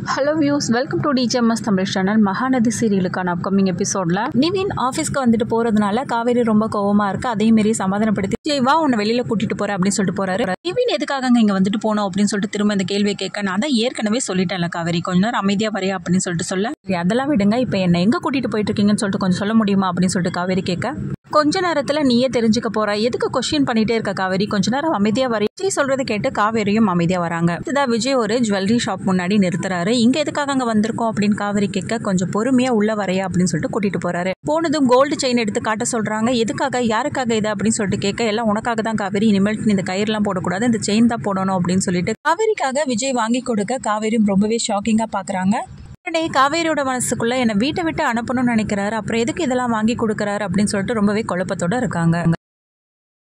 hello views welcome to DGMS Tamil channel Mahanadhi சீரியலுக்கான upcoming எபிசோட்ல நிவின் ஆஃபீஸ்க்கு வந்துட்டு போறதுனால காவேரி ரொம்ப கோவமா இருக்கு அதே மாரி சமாதானப்படுத்தி "ஜெய், வா உன்னை வெளியில கூட்டிட்டு போறேன் அப்படின்னு சொல்லிட்டு போறாரு நிவின் எதுக்காக இங்க வந்துட்டு போனோம் அப்படின்னு சொல்லிட்டு திரும்ப இந்த கேள்வியை கேட்க நான் தான் ஏற்கனவே சொல்லிட்டேன்ல காவேரி கொஞ்ச நேரம் அமைதியா வரையா அப்படின்னு சொல்லிட்டு சொல்ல "சரி, அதெல்லாம் விடுங்க இப்போ என்ன எங்க கூட்டிட்டு போயிட்டு இருக்கீங்கன்னு சொல்லிட்டு கொஞ்சம் சொல்ல முடியுமா அப்படின்னு சொல்லிட்டு காவேரி கேட்க கொஞ்ச நேரத்துல நீயே தெரிஞ்சுக்க போற எதுக்கு கொஸ்டின் பண்ணிட்டே இருக்க காவேரி கொஞ்ச நேரம் அமைதியா வர விஜய் சொல்றது கேட்டு காவேரியும் அமைதியா வராங்க இதுதான் விஜய் ஒரு ஜுவல்லரி ஷாப் முன்னாடி நிறுத்துறாரு இங்க எதுக்காக அங்க வந்திருக்கோம் அப்படின்னு காவேரி கேட்க கொஞ்சம் பொறுமையா உள்ள வரையா அப்படின்னு சொல்லிட்டு கூட்டிட்டு போறாரு போனதும் கோல்டு செயின் எடுத்து காட்ட சொல்றாங்க எதுக்காக யாருக்காக இது அப்படின்னு சொல்லிட்டு கேட்க எல்லாம் உனக்காக தான் காவேரி இனிமேல் நீ இந்த கயிறுலாம் போடக்கூடாது இந்த செயின் தான் போடணும் அப்படின்னு சொல்லிட்டு காவேரிக்காக விஜய் வாங்கி கொடுக்க காவேரியும் ரொம்பவே ஷாக்கிங்கா பாக்குறாங்க உடனே காவேரியோட மனசுக்குள்ள என்னை வீட்டை விட்டு அனுப்பணும்னு நினைக்கிறாரு அப்புறம் எதுக்கு இதெல்லாம் வாங்கி கொடுக்குறாரு அப்படின்னு சொல்லிட்டு ரொம்பவே குழப்பத்தோட இருக்காங்க